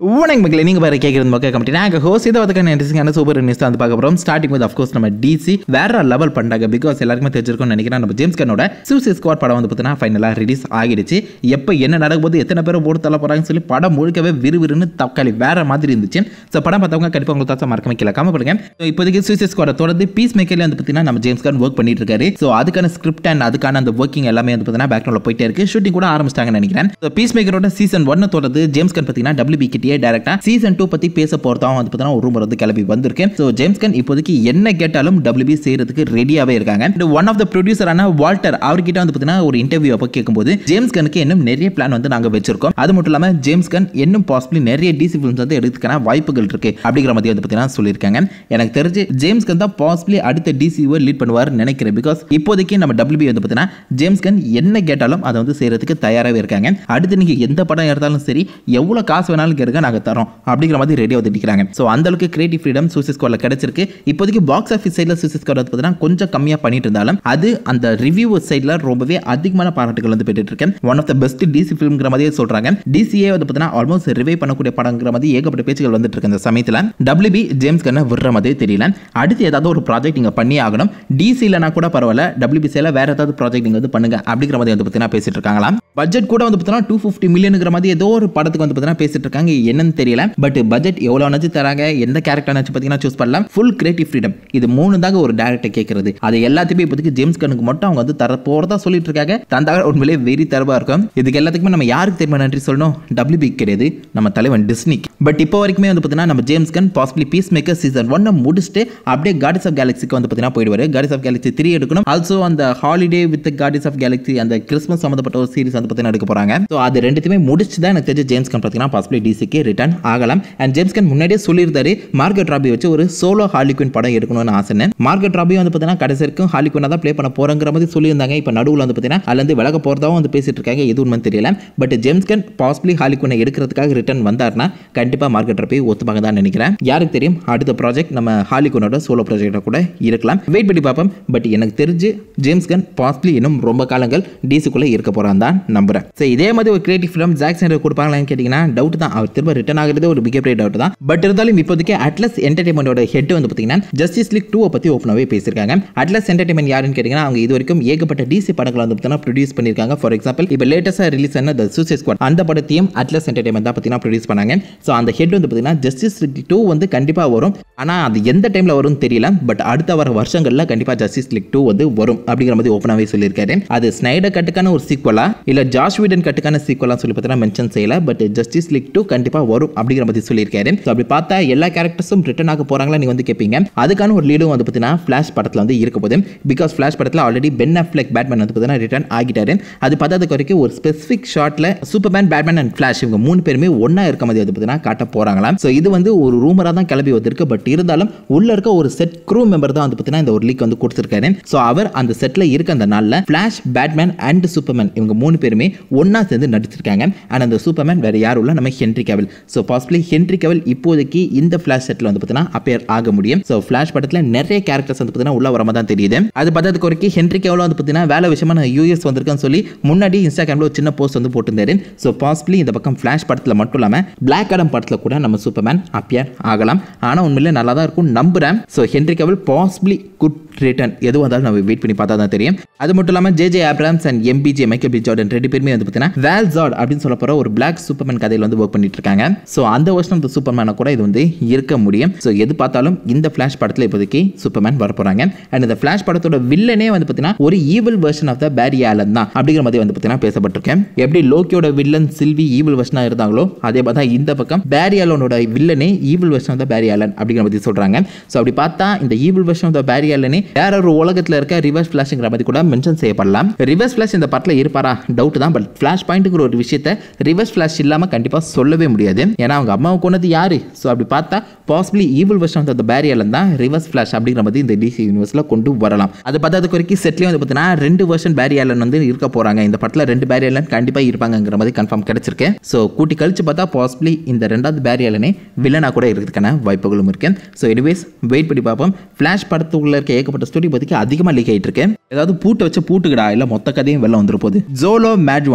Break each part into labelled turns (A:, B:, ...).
A: வணக்கம் மக்களே நீங்கள் வேறு கேட்குறது மக்கள் கமிட்டி நாங்கள் ஹோஸ் இதை வந்து இன்ட்ரெஸ்டிங்கான சூப்பர் நியூஸ் தான் வந்து பார்க்க போகிறோம் ஸ்டார்டிங் வித் அஃப்கோர்ஸ் நம்ம டிசி வேற லெவல் பண்ணிட்டாங்க பிகாஸ் எல்லாருக்குமே தெரிஞ்சிருக்கும்னு நினைக்கிறேன் நம்ம ஜேம்ஸ் கன்னோட சூசி ஸ்குவாட் படம் வந்து பார்த்தீங்கன்னா ஃபைனலாக ரிலீஸ் ஆகிடுச்சு எப்போ என்ன நடக்கும்போது எத்தனை பேர் ஓடு தள்ள போகிறாங்கன்னு சொல்லி படம் முழுக்கவே விறுவிறுன்னு தக்காளி வேற மாதிரி இருந்துச்சு ஸோ படம் பார்த்தவங்க கண்டிப்பாக உங்களுக்கு தாச்சா மறக்க வைக்கல காம பண்ணுங்க ஸோ இப்போதைக்கு சூசி ஸ்குவாட தொடர்ந்து பீஸ் மேக்கர்ல வந்து பார்த்தீங்கன்னா நம்ம ஜேம்ஸ் கான் ஒர்க் பண்ணிட்டு இருக்காரு ஸோ அதுக்கான ஸ்கிரிப்ட் அண்ட் அதுக்கான அந்த ஒர்க்கிங் எல்லாமே வந்து பார்த்தீங்கன்னா பேக்ரவுண்டில் போயிட்டே இருக்கு ஷூட்டிங் கூட ஆரம்பிச்சிட்டாங்கன்னு நினைக்கிறேன் ஸோ பீஸ் மேக்கரோட சீசன் ஒன்னு தொடர்ந்து ஜேம்ஸ் கன் பார்த்தீங்கன்னா டபிள்யூபி கிட்டே டேரக்டா சீசன் டூ பற்றி பேச போகிறதாவும் வந்து பார்த்தீங்கன்னா ஒரு ரூமர் வந்து கிளம்பி வந்திருக்கு ஸோ ஜேம்ஸ் கன் இப்போதைக்கு என்ன கேட்டாலும் டபிள்யூபி செய்யறதுக்கு ரெடியாகவே இருக்காங்க இந்த ஒன் ஆஃப் த ப்ரொடியூசரான வால்டர் அவர்கிட்ட வந்து பார்த்தீங்கன்னா ஒரு இன்டர்வியூ அப்போ கேட்கும்போது ஜேம்ஸ் கனுக்கு இன்னும் நிறைய பிளான் வந்து நாங்கள் வச்சிருக்கோம் அது மட்டும் இல்லாமல் ஜேம்ஸ் கன் இன்னும் பாசிபிளி நிறைய டிசி ஃபிலிம்ஸ் வந்து எடுத்துக்கான வாய்ப்புகள் இருக்கு அப்படிங்கிற மாதிரி வந்து பார்த்தீங்கன்னா சொல்லியிருக்காங்க எனக்கு தெரிஞ்சு ஜேம்ஸ் கன் தான் பாசிபிளி அடுத்த டிசிஓ லீட் பண்ணுவார் நினைக்கிறேன் பிகாஸ் இப்போதைக்கு நம்ம டபிள்யூபி வந்து பார்த்தீங்கன்னா ஜேம்ஸ் கன் என்ன கேட்டாலும் அதை வந்து செய்யறதுக்கு தயாராகவே இருக்காங்க அடுத்து நீங்கள் எந்த படம் எடுத்தாலும் சரி எவ்வளோ காசு வேணாலும் கேட்க நாங்கள் தரோம் அப்படிங்கிற மாதிரி ரெடியாக வந்து நிற்கிறாங்க ஸோ அந்த அளவுக்கு கிரியேட்டிவ் ஃப்ரீடம் சூசைட் ஸ்குவாடில் கிடைச்சிருக்கு இப்போதைக்கு பாக்ஸ் ஆஃபீஸ் சைடில் சூசைட் ஸ்குவாட் வந்து பார்த்தீங்கன்னா கொஞ்சம் கம்மியாக பண்ணிட்டு இருந்தாலும் அது அந்த ரிவ்யூ சைடில் ரொம்பவே அதிகமான பாராட்டுகள் வந்து பெற்றுட்டு இருக்கேன் one of the best DC ஃபிலிம்ங்கிற மாதிரியே சொல்கிறாங்க டிசிஏ வந்து பார்த்தீங்கன்னா ஆல்மோஸ்ட் ரிவை பண்ணக்கூடிய படங்கிற மாதிரி ஏகப்பட்ட பேச்சுகள் வந்துட்டு இருக்கு இந்த சமயத்தில் டபிள்யூபி ஜேம்ஸ் கண்ணை விடுற மாதிரி தெரியல அடுத்து ஏதாவது ஒரு ப்ராஜெக்ட் நீங்கள் பண்ணி ஆகணும் டிசி இல்லைனா கூட பரவாயில்ல டபிள்யூபிசியில் வேற ஏதாவது ப்ராஜெக்ட் நீங்கள் வந்து பண்ணுங்க அப்படிங்கிற மாதிரி வந்து பார்த்தீங்கன்னா பேசிட்டு இருக்காங்களாம் பட்ஜெட் கூட வந்து பார்த்தீங்கன்னா டூ ஃபிஃப்டி மில்லியனுங்கிற மாதிரி ஏதோ ஒரு படத்துக்கு வந்து பார்த்தீங்கன்னா பேசிட்டு இருக்காங்க என்னன்னு தெரியல பட் பட்ஜெட் எவ்வளோ நினச்சி தராங்க எந்த கேரக்டர் நினச்சி பார்த்தீங்கன்னா சூஸ் பண்ணலாம் ஃபுல் கிரியேட்டிவ் ஃப்ரீடம் இது மூணு தாங்க ஒரு டேரக்டர் கேட்கறது அது எல்லாத்தையுமே இப்போதைக்கு ஜேம்ஸ் கனுக்கு மட்டும் அவங்க வந்து தர போகிறதா சொல்லிட்டு இருக்காங்க தந்தாக உண்மையிலே வெறி தரவா இருக்கும் இதுக்கு எல்லாத்துக்குமே நம்ம யாருக்கு தெரியுமா நன்றி சொல்லணும் டபிள்யூபி கிடையாது நம்ம தலைவன் டிஸ்னி பட் இப்போ வரைக்குமே வந்து பார்த்தீங்கன்னா நம்ம James Gunn possibly Peacemaker season ஒன்னை முடிச்சுட்டு அப்படியே கார்டிஸ் ஆஃப் கேலக்ஸிக்கு வந்து பார்த்தீங்கன்னா போயிடுவார் கார்டிஸ் ஆஃப் கேலக்ஸி த்ரீ எடுக்கணும் ஆல்சோ அந்த holiday with Guardians of Galaxy அந்த கிறிஸ்மஸ் சம்மந்தப்பட்ட ஒரு சீரிஸ் வந்து பார்த்தீங்கன்னா எடுக்க போகிறாங்க ஸோ அது ரெண்டுத்தையுமே முடிச்சு தான் எனக்கு தெரிஞ்ச ஜேம்ஸ் கன் பார்த்தீங்கன்னா பாசிபிளி டிசிக்கு ரிட்டர்ன் ஆகலாம் அண்ட் ஜேம்ஸ் கன் முன்னாடியே சொல்லியிருந்தாரு மார்க்கெட் ராபி வச்சு ஒரு சோலோ ஹாலிக்வின் படம் எடுக்கணும்னு ஆசை மார்க்கெட் ராபி வந்து பார்த்தீங்கன்னா கடைசி வரைக்கும் ஹாலிக்வினாக தான் ப்ளே பண்ண போகிறங்கிற மாதிரி சொல்லியிருந்தாங்க இப்போ நடுவில் வந்து பார்த்தீங்கன்னா அதுலேருந்து விலக போகிறதாவும் வந்து பேசிட்டு இருக்காங்க எது உண்மைன்னு தெரியல பட் ஜேம்ஸ் கன் பாசிபிளி ஹாலிக்வினை எடுக்கிறதுக்காக ரிட்டர்ன் வந்தார்னா கண்டிப்பாக மார்க்கெட் ராபி ஒத்துப்பாங்க தான் நினைக்கிறேன் யாருக்கு தெரியும் அடுத்த ப்ராஜெக்ட் நம்ம ஹாலிக்வினோட சோலோ ப்ராஜெக்டாக கூட இருக்கலாம் வெயிட் பண்ணி பார்ப்போம் பட் எனக்கு தெரிஞ்சு ஜேம்ஸ் கன் பாசிபிளி இன்னும் ரொம்ப காலங்கள் டிசிக்குள்ளே இருக்க போகிறான் தான் நம்புறேன் ஸோ இதே மாதிரி ஒரு கிரியேட்டிவ் ஃபிலிம் ஜாக் சென்டர் கொடுப்பாங்களான்னு கேட்டிங்கன்னா டவுட் தான் அவர் திரும்ப ரிட்டர்ன் ஆகிறது ஒரு மிகப்பெரிய டவுட் தான் பட் இருந்தாலும் இப்போதைக்கு அட்லஸ் என்டர்டைன்மெண்டோட ஹெட் வந்து பார்த்தீங்கன்னா ஜஸ்டிஸ் லீக் டூவை பற்றி ஓப்பனாகவே பேசியிருக்காங்க அட்லஸ் என்டர்டைன்மெண்ட் யாருன்னு கேட்டிங்கன்னா அவங்க இது வரைக்கும் ஏகப்பட்ட டிசி படங்களை வந்து பார்த்தீங்கன்னா ப்ரொடியூஸ் பண்ணியிருக்காங்க ஃபார் எக்ஸாம்பிள் இப்போ லேட்டஸ்ட்டாக ரிலீஸ் ஆன த சூசைட் ஸ்குவாட் அந்த படத்தையும் அட்லஸ் என்டர்டைன்மெண்ட் தான் பார்த்தீங்கன்னா ப்ரொடியூஸ் பண்ணாங்க ஸோ அந்த ஹெட் வந்து பார்த்தீங்கன்னா ஜஸ்டிஸ் லீக் டூ வந்து கண்டிப்பாக வரும் ஆனால் அது எந்த டைமில் வரும்னு தெரியல பட் அடுத்த வர வருஷங்களில் கண்டிப்பாக ஜஸ்டிஸ் லீக் டூ வந்து வரும் அப்படிங்கிற மாதிரி ஓப்பனாகவே சொல்லியிருக்காரு அது ஸ்னைடர் கட்டுக்கான ஒரு சீக்வலா இல்லை ஜாஷ் வீடன் கட்டுக்கான சீக்வலா சொல்லி பார்த்தீங்கன்னா மென்ஷன் செய்யல பட் ஜஸ்டிஸ் லீக் டூ கண்டிப்பாக வரும் அப்படிங்கிற மாதிரி சொல்லியிருக்காரு ஸோ அப்படி பார்த்தா எல்லா கேரக்டர்ஸும் ரிட்டர்ன் ஆக போகிறாங்களா நீங்கள் வந்து கேட்பீங்க அதுக்கான ஒரு லீடும் வந்து பார்த்தீங்கன்னா ஃப்ளாஷ் படத்தில் வந்து இருக்க போது பிகாஸ் ஃப்ளாஷ் படத்தில் ஆல்ரெடி பென் அஃப்லெக் பேட்மேன் வந்து பார்த்தீங்கன்னா ரிட்டர்ன் ஆகிட்டாரு அது பார்த்ததுக்கு வரைக்கும் ஒரு ஸ்பெசிஃபிக் ஷாட்டில் சூப்பர்மேன் பேட்மேன் அண்ட் ஃப்ளாஷ் இவங்க மூணு பேருமே ஒன்றா இருக்க மாதிரி வந்து பார்த்தீங்கன்னா காட்ட போகிறாங்களாம் ஸோ இது வந்து ஒரு ரூமராக தான் கிளம்பி வந்திருக்கு பட் இருந்தாலும் உள்ள இருக்க ஒரு செட் க்ரூ மெம்பர் தான் வந்து பார்த்தீங்கன்னா இந்த ஒரு லீக் வந்து கொடுத்துருக்காரு ஸோ அவர் அந்த செட்டில் இருக்க அந்த நாளில் ஃப்ளாஷ் பேட்மேன் அண்ட் சூப்பர்மேன் இவங்க மூணு பேருமே ஒன்றா சேர்ந்து நடிச்சிருக்காங்க அண்ட் அந்த சூப்பர்மேன் வேற யாரும் இல்லை நம்ம Henry Cavill so possibly Henry Cavill இப்போதைக்கு இந்த ஃப்ளாஷ் செட்டில் வந்து பார்த்தீங்கன்னா அப்பேர் ஆக முடியும் ஸோ ஃப்ளாஷ் படத்தில் நிறைய கேரக்டர்ஸ் வந்து பார்த்தீங்கன்னா உள்ள வரமா தான் தெரியுது அது பார்த்ததுக்கு வரைக்கும் ஹென்ரி கவல் வந்து பார்த்தீங்கன்னா வேலை விஷயமா நான் யூஎஸ் வந்திருக்கேன்னு சொல்லி முன்னாடி இன்ஸ்டாகிராமில் ஒரு சின்ன போஸ்ட் வந்து போட்டிருந்தாரு ஸோ பாசிபிளி இந்த பக்கம் ஃப்ளாஷ் படத்தில் மட்டும் இல்லாமல் பிளாக் ஆடம் படத்தில் கூட நம்ம சூப்பர்மேன் அப்பியர் ஆகலாம் ஆனால் உண்மையிலே நல்லா தான் இருக்கும் நம்புறேன் so Henry Cavill possibly good return எதுவும் வந்தாலும் நம்ம வெயிட் பண்ணி பார்த்தா தான் தெரியும் அது மட்டும் இல்லாமல் J J Abrams and MBJ Michael B Jordan ரெண்டு பேருமே வந்து பார்த்தீங்கன்னா வேல் ஜார்ட் அப்படின்னு சொல்ல போகிற ஒரு பிளாக் சூப்பர்மேன் கதையில் வந்து ஒர்க் பண்ணிட்டு இருக்காங்க ஸோ அந்த வருஷம் இந்த சூப்பர்மேனை கூட இது வந்து இருக்க முடியும் ஸோ எது பார்த்தாலும் இந்த ஃப்ளாஷ் படத்தில் இப்போதைக்கு சூப்பர்மேன் வர போகிறாங்க அண்ட் இந்த ஃப்ளாஷ் படத்தோட வில்லனே வந்து பார்த்தீங்கன்னா ஒரு evil version of the Barry Alan தான் அப்படிங்கிற மாதிரி வந்து பார்த்தீங்கன்னா பேசப்பட்டிருக்கேன் எப்படி லோக்கியோட வில்லன் சில்வி ஈவில் வெர்ஷனாக இருந்தாங்களோ அதே பார்த்தா இந்த பக்கம் பேரி ஆலனோட வில்லனே evil version of the Barry Allen அப்படிங்கிற மாதிரி சொல்கிறாங்க ஸோ அப்படி பார்த்தா இந்த ஈவில் வெர்ஷன் ஆஃப் த பேரி ஆலனே வேற ஒரு உலகத்தில் இருக்க ரிவர்ஸ் ஃபிளாஷ்ங்கிற மாதிரி கூட மென்ஷன் செய்யப்படலாம் ரிவர்ஸ் ஃபிளாஷ் இந்த படத்தில் இருப்பாரா டவுட் தான் பட் ஃபிளாஷ் பாயிண்ட்டுங்கிற ஒரு விஷயத்தை ரிவர்ஸ் ஃபிளாஷ் இல்லாமல் கண்டிப்பாக சொல்லவே முடியாது ஏன்னா அவங்க அம்மாவை கொண்டது யாரு ஸோ அப்படி பார்த்தா possibly evil version of the Barry Allen தான் ரிவர்ஸ் ஃபிளாஷ் அப்படிங்கிற மாதிரி இந்த டிசி யூனிவர்ஸில் கொண்டு வரலாம் அது பார்த்ததுக்கு வரைக்கும் செட்லேயே வந்து பார்த்தீங்கன்னா ரெண்டு வெர்ஷன் பேரியலன் வந்து இருக்க போகிறாங்க இந்த படத்தில் ரெண்டு பேரியலன் கண்டிப்பாக இருப்பாங்கங்கிற மாதிரி கன்ஃபார்ம் கிடைச்சிருக்கு ஸோ கூட்டி கழிச்சு பார்த்தா பாசிபிளி இந்த ரெண்டாவது பேரியலனே வில்லனாக கூட இருக்கிறதுக்கான வாய்ப்புகளும் இருக்கு ஸோ எனிவேஸ் வெயிட் பண்ணி பார்ப்போம் ஃப்ளாஷ் படத்துக்குள்ள இருக்க ஏகப்பட்ட ஸ்டோரி பற்றிக்கு அதிகமாக லீக் ஆகிட்டு இருக்கு ஏதாவது பூட்டை வச்சு பூட்டுக்கடா இல்லை மொத்த கதையும் வெளில வந்துரு போகுது ஜோலோ மேட்வானா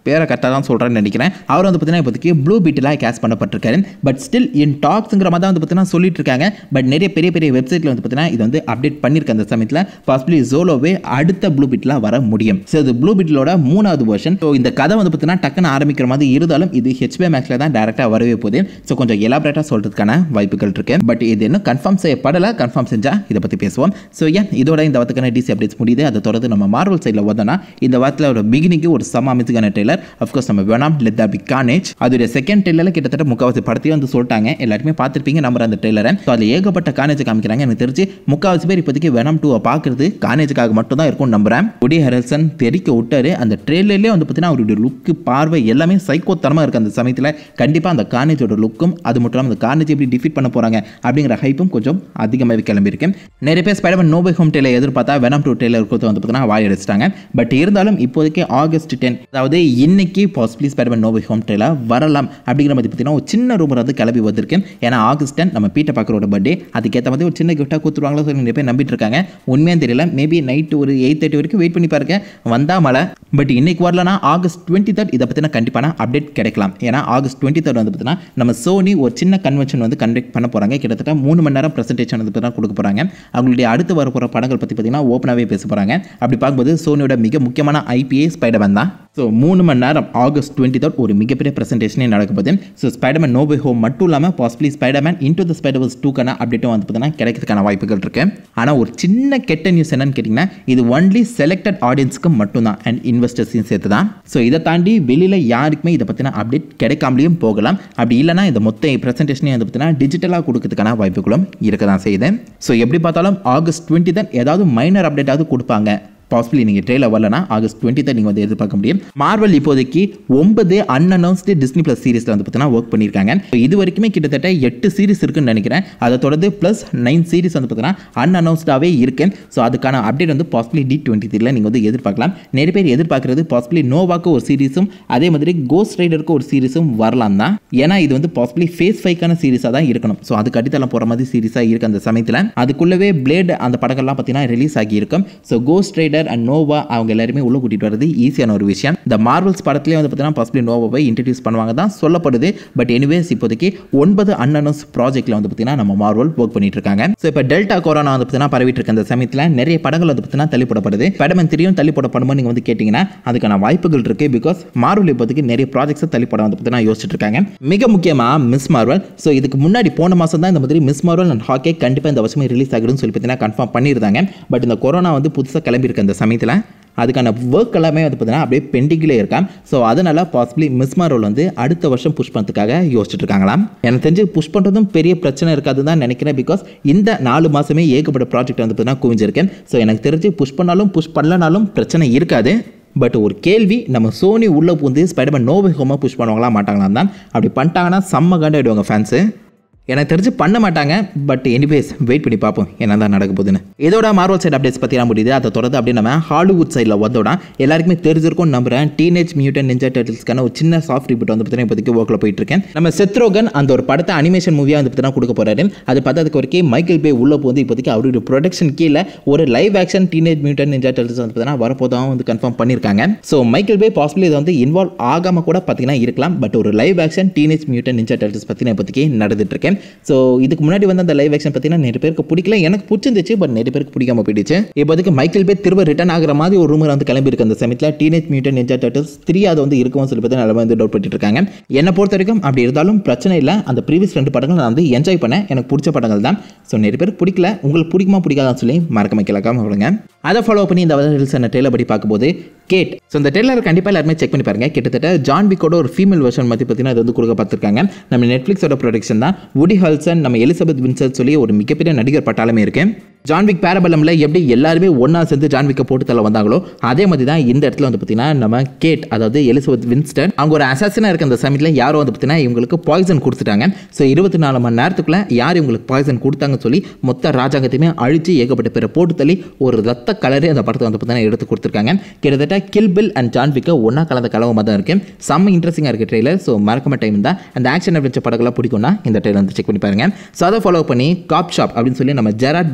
A: பேரை கரெக்டாக தான் சொல்கிறேன்னு நினைக்கிறேன் அவர் வந்து பார்த்தீங்கன்னா இப்போதைக்கு ப்ளூ பீட்டில் கேஸ் பண்ணப்பட்டிருக்காரு பட் ஸ்டில் இன் டாக்ஸுங்கிற மாதிரி தான் வந்து பார்த்தீங்கன்னா சொல்லிட்டு இருக்காங்க பட் நிறைய பெரிய பெரிய வெப்சைட்டில் வந்து பார்த்தீங்கன்னா இது வந்து அப்டேட் பண்ணியிருக்க அந்த சமயத்தில் பாசிபிளி ஜோலோவே அடுத்த ப்ளூ பீட்டில் வர முடியும் ஸோ இது ப்ளூ பீட்டிலோட மூணாவது வெர்ஷன் ஸோ இந்த கதை வந்து பார்த்தீங்கன்னா டக்குன்னு ஆரம்பிக்கிற மாதிரி இருந்தாலும் இது ஹெச்பி மேக்ஸில் தான் டேரெக்டாக வரவே போகுது ஸோ கொஞ்சம் எலாபரேட்டாக சொல்கிறதுக்கான வாய்ப்புகள் இருக்கு பட் இது இன்னும் கன்ஃபார்ம் செய்யப்படலை கன்ஃபார்ம் செஞ்சால் இதை பற்றி பேசுவோம் ஸோ ஏன் இதோட இந்த வாரத்துக்கான டிசி அப்டேட்ஸ் முடியுது அதை தொடர்ந்து நம்ம மார்வல் சைடில் வந்தோம்னா இந்த வாரத்தில் ஒரு பிகினிங்கு ஒரு சம அமைத்துக்கான டெய்லர் அஃப்கோர்ஸ் நம்ம வேணாம் லெட் பி கானேஜ் அதோட செகண்ட் டெய்லரில் கிட்டத்தட்ட முக்காவாசி படத்தையும் வந்து சொல்லிட்டாங்க எல்லாருமே பார்த்துருப்பீங்க நம்பர் அந்த டெய்லரை ஸோ அதில் ஏகப்பட்ட கானேஜ் காமிக்கிறாங்க எனக்கு தெரிஞ்சு முக்காவாசி பேர் இப்போதைக்கு வேணாம் டூவை பார்க்குறது கானேஜுக்காக மட்டும் தான் இருக்கும் நம்புறேன் உடி ஹெரல்சன் தெரிக்க விட்டாரு அந்த ட்ரெயிலர்லேயே வந்து பார்த்தீங்கன்னா அவருடைய லுக்கு பார்வை எல்லாமே சைக்கோத்தனமாக இருக்குது அந்த சமயத்தில் கண்டிப்பாக அந்த கார்னேஜோட லுக்கும் அது மட்டும் இல்லாமல் அந்த கார்னேஜ் எப்படி டிஃபீட் பண்ண போகிறாங்க அப்படிங்கிற ஹைப்பும் கொஞ்சம் அதிகமாகவே கிளம்பியிருக்கு நிறைய பேர் ஸ்பைடர்மேன் நோபை ஹோம் டேலர் எதிர்பார்த்தா வெனம் டூ டேலர் கொடுத்து வந்து பார்த்தீங்கன்னா வாய் அடிச்சிட்டாங்க பட் இருந்தாலும் இப்போதைக்கு ஆகஸ்ட் டென் அதாவது இன்னைக்கு possibly Spiderman No Way Home trailer வரலாம் அப்படிங்கிற மாதிரி பார்த்தீங்கன்னா ஒரு சின்ன ரூமர் வந்து கிளம்பி வந்திருக்கு ஏன்னா ஆகஸ்ட் டென் நம்ம பீட்டர் பார்க்கரோட பர்த்டே அதுக்கேற்ற மாதிரி ஒரு சின்ன கிஃப்ட்டாக கொடுத்துருவாங்களோ சொல்லி நிறைய பேர் நம்பிட்டு இருக்காங்க உண்மையாக தெரியல மேபி நைட் ஒரு எயிட் தேர்ட்டி வரைக்கும் வெயிட் பண்ணி பாருங்க வந்தா மழை பட் இன்னைக்கு வரலனா ஆகஸ்ட் டுவெண்ட்டி தேர்ட் இதை பற்றின கண்டிப்பான அப்டேட் கிடைக்கலாம் ஏன்னா ஆகஸ்ட் டுவெண்ட்டி தேர்ட் வந்து பார்த்தீங்கன்னா நம்ம சோனி ஒரு சின்ன கன்வென்ஷன் வந்து கண்டக்ட் பண்ண போகிறாங்க கிட்டத்தட்ட மூணு மணி நேரம் ப்ரெசன்டேஷன் வந்து பார்த்தீங்கன்னா கொடுக்க போகிறாங்க அவங்களுடைய அடுத்து வர போகிற படங்கள் பற்றி பார்த்தீங்கன்னா ஓப்பனாகவே பேச போகிறாங்க அப்படி பார்க்கும்போது சோனியோட மிக முக்கியமான ஐபிஏ ஸ்பைடர்மேன் தான் ஸோ மூணு மணி நேரம் ஆகஸ்ட் டுவெண்ட்டி தேர்ட் ஒரு மிகப்பெரிய ப்ரெசன்டேஷனே நடக்க போகுது ஸோ ஸ்பைடர்மேன் நோபை ஹோம் மட்டும் இல்லாமல் possibly Spiderman into the Spiderverse டூக்கான அப்டேட்டும் வந்து பார்த்தீங்கன்னா கிடைக்கிறதுக்கான வாய்ப்புகள் இருக்கு ஆனால் ஒரு சின்ன கெட்ட நியூஸ் என்னன்னு கேட்டிங்கன்னா இது ஒன்லி செலக்டட் ஆடியன்ஸ்க்கு மட்டும்தான் அண்ட் இன்வெஸ்டர்ஸையும் சேர்த்து தான் ஸோ இதை தாண்டி வெளியில் யாருக்குமே இதை பற்றின அப்டேட் கிடைக்காமலேயும் போகலாம் அப்படி இல்லைனா இந்த மொத்த ப்ரெசன்டேஷனையும் வந்து பார்த்தீங்கன்னா டிஜிட்டலாக கொடுக்கறதுக்கான வாய்ப்புகளும் இருக்க தான் செய்யுது ஸோ எப்படி பார்த்தாலும் ஆகஸ்ட் டுவெண்ட்டி தான் ஏதாவது மைனர் அப்டேட்டாவது கொடுப்பாங்க பாசிபிளி நீங்கள் ட்ரெயிலர் வரலனா ஆகஸ்ட் டுவெண்ட்டி தான் நீங்கள் வந்து எதிர்பார்க்க முடியும் மார்வல் இப்போதைக்கு ஒன்பது அன்அனௌன்ஸ்டு டிஸ்னி ப்ளஸ் சீரிஸில் வந்து பார்த்தீங்கன்னா ஒர்க் பண்ணியிருக்காங்க So, இது வரைக்குமே கிட்டத்தட்ட எட்டு சீரிஸ் இருக்குன்னு நினைக்கிறேன் அதை தொடர்ந்து ப்ளஸ் நைன் சீரிஸ் வந்து பார்த்தீங்கன்னா அன்அனௌன்ஸ்டாகவே இருக்கு ஸோ அதுக்கான அப்டேட் வந்து பாசிபிளி டி டுவெண்ட்டி த்ரீல நீங்கள் வந்து எதிர்பார்க்கலாம் நிறைய பேர் எதிர்பார்க்கறது பாசிபிளி நோவாக்கு ஒரு சீரிஸும் அதே மாதிரி கோஸ்ட் ரைடருக்கு ஒரு சீரிஸும் வரலாம் தான் ஏன்னா இது வந்து பாசிபிளி ஃபேஸ் ஃபைக்கான சீரிஸாக தான் இருக்கணும் ஸோ அதுக்கு அடித்தளம் போகிற மாதிரி சீரிஸாக இருக்கு அந்த சமயத்தில் அதுக்குள்ளவே பிளேட் அந்த படங்கள்லாம் பார்த்தீங்கன்னா ரிலீஸ் ஆகியிருக்கும் so Ghost Rider and Nova அவங்க எல்லாருமே உள்ள கூட்டிட்டு வரது ஈஸியான ஒரு விஷயம் இந்த மார்வல்ஸ் படத்துலேயே வந்து பார்த்தீங்கன்னா பாசிபிளி நோவாவை இன்ட்ரடியூஸ் பண்ணுவாங்க தான் சொல்லப்படுது பட் எனிவேஸ் இப்போதைக்கு ஒன்பது அன்னனஸ் ப்ராஜெக்ட்ல வந்து பார்த்தீங்கன்னா நம்ம மார்வல் ஒர்க் பண்ணிட்டு இருக்காங்க ஸோ இப்போ டெல்டா கொரோனா வந்து பார்த்தீங்கன்னா பரவிட்டு இருக்க அந்த சமயத்தில் நிறைய படங்கள் வந்து பார்த்தீங்கன்னா தள்ளி போடப்படுது படமன் திரியும் தள்ளி போடப்படுமோ நீங்கள் வந்து கேட்டிங்கன்னா அதுக்கான வாய்ப்புகள் இருக்கு பிகாஸ் மார்வல் இப்போதைக்கு நிறைய ப்ராஜெக்ட்ஸை தள்ளி போட வந்து பார்த்தீங்கன்னா யோசிச்சுட்டு இருக்காங்க மிக முக்கியமாக மிஸ் மார்வல் ஸோ இதுக்கு முன்னாடி போன மாதம் தான் இந்த மாதிரி மிஸ் மார்வல் அண்ட் ஹாக்கே கண்டிப்பாக இந்த வருஷமே ரிலீஸ் ஆகிடும்னு சொல்லி பார்த்தீங்கன்னா கன்ஃபார்ம் பண்ணியிருந்தாங்க பட் இந்த கொரோனா வந்து புதுசாக கிளம்பியிருக்க அந்த சமயத்தில் அதுக்கான ஒர்க் எல்லாமே வந்து பார்த்தீங்கன்னா அப்படியே பெண்டிங்கில் இருக்கான் ஸோ அதனால் பாசிபிளி மிஸ் மாரோல் வந்து அடுத்த வருஷம் புஷ் பண்ணுறதுக்காக யோசிச்சுட்டு இருக்காங்களாம் எனக்கு தெரிஞ்சு புஷ் பண்ணுறதும் பெரிய பிரச்சனை இருக்காது தான் நினைக்கிறேன் பிகாஸ் இந்த நாலு மாதமே ஏகப்பட்ட ப்ராஜெக்ட் வந்து பார்த்தீங்கன்னா குவிஞ்சிருக்கேன் ஸோ எனக்கு தெரிஞ்சு புஷ் பண்ணாலும் புஷ் பண்ணலனாலும் பிரச்சனை இருக்காது பட் ஒரு கேள்வி நம்ம சோனி உள்ளே பூந்து ஸ்பைடர்மேன் நோவே ஹோமாக புஷ் பண்ணுவாங்களா மாட்டாங்களா தான் அப்படி பண்ணிட்டாங்கன்னா செம்ம காண்டாயிடுவாங்க ஃபேன்ஸு எனக்கு தெரிஞ்சு பண்ண மாட்டாங்க பட் எனிவேஸ் வெயிட் பண்ணி பார்ப்போம் என்ன தான் நடக்க போகுதுன்னு இதோட மார்வல் சைட் அப்டேட்ஸ் பற்றி முடியுது அதை தொடர்ந்து அப்படியே நம்ம ஹாலிவுட் சைடில் வந்தோட எல்லாருக்குமே தெரிஞ்சிருக்கும் நம்புறேன் டீனேஜ் மியூட்டன் நிஞ்சா டர்டில்ஸ்க்கான ஒரு சின்ன சாஃப்ட் ரிப்போர்ட் வந்து பார்த்தீங்கன்னா இப்போதைக்கு ஒர்க்கில் போயிட்டு இருக்கேன் நம்ம செத்ரோகன் அந்த ஒரு படத்தை அனிமேஷன் மூவியாக வந்து பார்த்தீங்கன்னா கொடுக்க போறாரு அது பார்த்ததுக்கு வரைக்கும் மைக்கேல் பே உள்ள போது இப்போதைக்கு அவருடைய ப்ரொடக்ஷன் கீழே ஒரு live action Teenage Mutant Ninja Turtles வந்து பார்த்தீங்கன்னா வரப்போதான் வந்து கன்ஃபார்ம் பண்ணியிருக்காங்க ஸோ மைக்கேல் பே பாசிபிளி இதை வந்து இன்வால்வ் ஆகாம கூட பார்த்தீங்கன்னா இருக்கலாம் பட் ஒரு live action Teenage Mutant Ninja Turtles பற்றி நான் இப்போதைக்கு நடந்துட்டு இருக்கேன் ஸோ இதுக்கு முன்னாடி வந்து அந்த லைவ் ஆக்ஷன் பார்த்தீங்கன்னா நிறைய பேருக்கு பிடிக்கல எனக்கு பிடிச்சிருந்துச்சு பட் நிறைய பேருக்கு பிடிக்காம போயிடுச்சு இப்போதைக்கு மைக்கேல் பே திரும்ப ரிட்டர்ன் ஆகிற மாதிரி ஒரு ரூமர் வந்து கிளம்பி இருக்கு அந்த சமயத்தில் Teenage Mutant Ninja Turtles three அது வந்து இருக்கும் சொல்லி பார்த்து நல்லா வந்து டவுட் பண்ணிட்டு இருக்காங்க என்னை பொறுத்த வரைக்கும் அப்படி இருந்தாலும் பிரச்சனை இல்லை அந்த ப்ரீவியஸ் ரெண்டு படங்கள் நான் வந்து என்ஜாய் பண்ணேன் எனக்கு பிடிச்ச படங்கள் தான் ஸோ நிறைய பேருக்கு பிடிக்கல உங்களுக்கு பிடிக்குமா பிடிக்காதான்னு சொல்லி மறக்க வைக்கலாக்காம விடுங்க அதை ஃபாலோ பண்ணி இந்த ஹில்ஸ் என்ன டேலர் படி பார்க்கும்போது கேட் ஸோ இந்த டெய்லர் கண்டிப்பாக எல்லாருமே செக் பண்ணி பாருங்க கிட்டத்தட்ட ஜான் விக்கோட ஒரு ஃபீமேல் வெர்ஷன் பற்றி பார்த்தீங்கன்னா அது வந்து கொடுக்க பார்த்துருக்காங்க நம்ம நெட்ஃப்ளிக்ஸோட ப்ரொடக்ஷன் தான் உடி ஹல்சன் நம்ம எலிசபெத் வின்சர் சொல்லி ஒரு மிகப்பெரிய நடிகர் பட்டாளமே இருக்கு ஜான்விக் பேரபலமில் எப்படி எல்லாருமே ஒன்றா சேர்ந்து ஜான்விக்கை போட்டு தள்ள வந்தாங்களோ அதே மாதிரி தான் இந்த இடத்துல வந்து பார்த்தீங்கன்னா நம்ம கேட் அதாவது எலிசபெத் வின்ஸ்டன் அவங்க ஒரு அசாசினாக இருக்க அந்த சமயத்தில் யாரோ வந்து பார்த்தீங்கன்னா இவங்களுக்கு பாய்சன் கொடுத்துட்டாங்க ஸோ இருபத்தி நாலு மணி நேரத்துக்குள்ள யார் இவங்களுக்கு பாய்சன் கொடுத்தாங்கன்னு சொல்லி மொத்த ராஜாங்கத்தையுமே அழிச்சு ஏகப்பட்ட பேரை போட்டு தள்ளி ஒரு ரத்த கலரே அந்த படத்தை வந்து பார்த்தீங்கன்னா எடுத்து கொடுத்துருக்காங்க கிட்டத்தட்ட கில் பில் அண்ட் ஜான்விக்கை ஒன்றா கலந்த கலவமாக தான் இருக்கு செம்ம இன்ட்ரெஸ்டிங்காக இருக்குது ட்ரெயிலர் ஸோ மறக்காம டைம் தான் அந்த ஆக்ஷன் அட்வென்ச்சர் படங்கள்லாம் பிடிக்கும்னா இந்த ட்ரெயிலர் வந்து செக் பண்ணி பாருங்க ஸோ அதை ஃபாலோ பண்ணி காப் ஷாப் அப்படின்னு சொல்லி நம்ம Gerard Butler and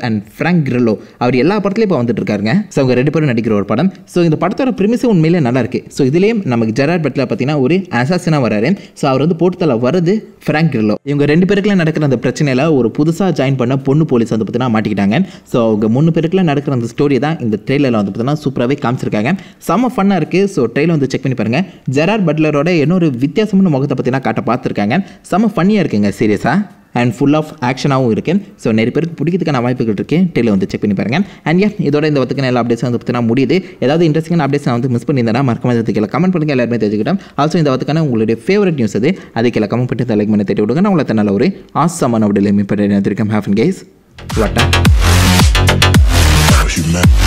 A: and Frank Grillo அவர் எல்லா படத்துலையும் இப்போ வந்துட்டு இருக்காருங்க ஸோ அவங்க ரெண்டு பேரும் நடிக்கிற ஒரு படம் ஸோ இந்த படத்தோட ப்ரிமிஸே உண்மையிலே நல்லா இருக்கு ஸோ இதுலேயும் நமக்கு ஜெராட் பட்ல பார்த்தீங்கன்னா ஒரு அசாசினாக வராரு ஸோ அவர் வந்து போட்டு தலை வருது ஃப்ராங்க் கிரில்லோ இவங்க ரெண்டு பேருக்குள்ள நடக்கிற அந்த பிரச்சனையில ஒரு புதுசாக ஜாயின் பண்ண பொண்ணு போலீஸ் வந்து பார்த்தீங்கன்னா மாட்டிக்கிட்டாங்க ஸோ அவங்க மூணு பேருக்குள்ள நடக்கிற அந்த ஸ்டோரி தான் இந்த ட்ரெயிலரில் வந்து பார்த்தீங்கன்னா சூப்பராகவே காமிச்சிருக்காங்க செம்ம ஃபன்னாக இருக்குது ஸோ ட்ரெயிலர் வந்து செக் பண்ணி பாருங்க ஜெராட் பட்லரோட இன்னொரு வித்தியாசமான முகத்தை பார்த்தீங்கன்னா காட்ட பார்த்துருக்காங்க செம்ம ஃபன்னியாக இருக்குங்க சீரியஸாக அண்ட் ஃபுல் ஆஃப் ஆக்ஷனாகவும் இருக்கு ஸோ நிறைய பேருக்கு பிடிக்கிறதுக்கான வாய்ப்புகள் இருக்கு டெய்லர் வந்து செக் பண்ணி பாருங்க அண்ட் ஏன் இதோட இந்த வத்துக்கான எல்லா அப்டேட்ஸ் வந்து பார்த்தீங்கன்னா முடியுது ஏதாவது இன்ட்ரெஸ்டிங்கான அப்டேட்ஸ் நான் வந்து மிஸ் பண்ணியிருந்தேன் மறக்காம அதை கீழே கமெண்ட் பண்ணுங்க எல்லாருமே தெரிஞ்சுக்கிட்டோம் ஆல்சோ இந்த வத்துக்கான உங்களுடைய ஃபேவரட் நியூஸ் அது அதை கீழே கமெண்ட் பண்ணி லைக் பண்ணி தேடி விடுங்க நான் உங்களை நல்ல ஒரு ஆசமான அப்படி மீட் பண்ணி ஹேஃப் அண்ட் கேஸ் வட்டா
B: Cause you meant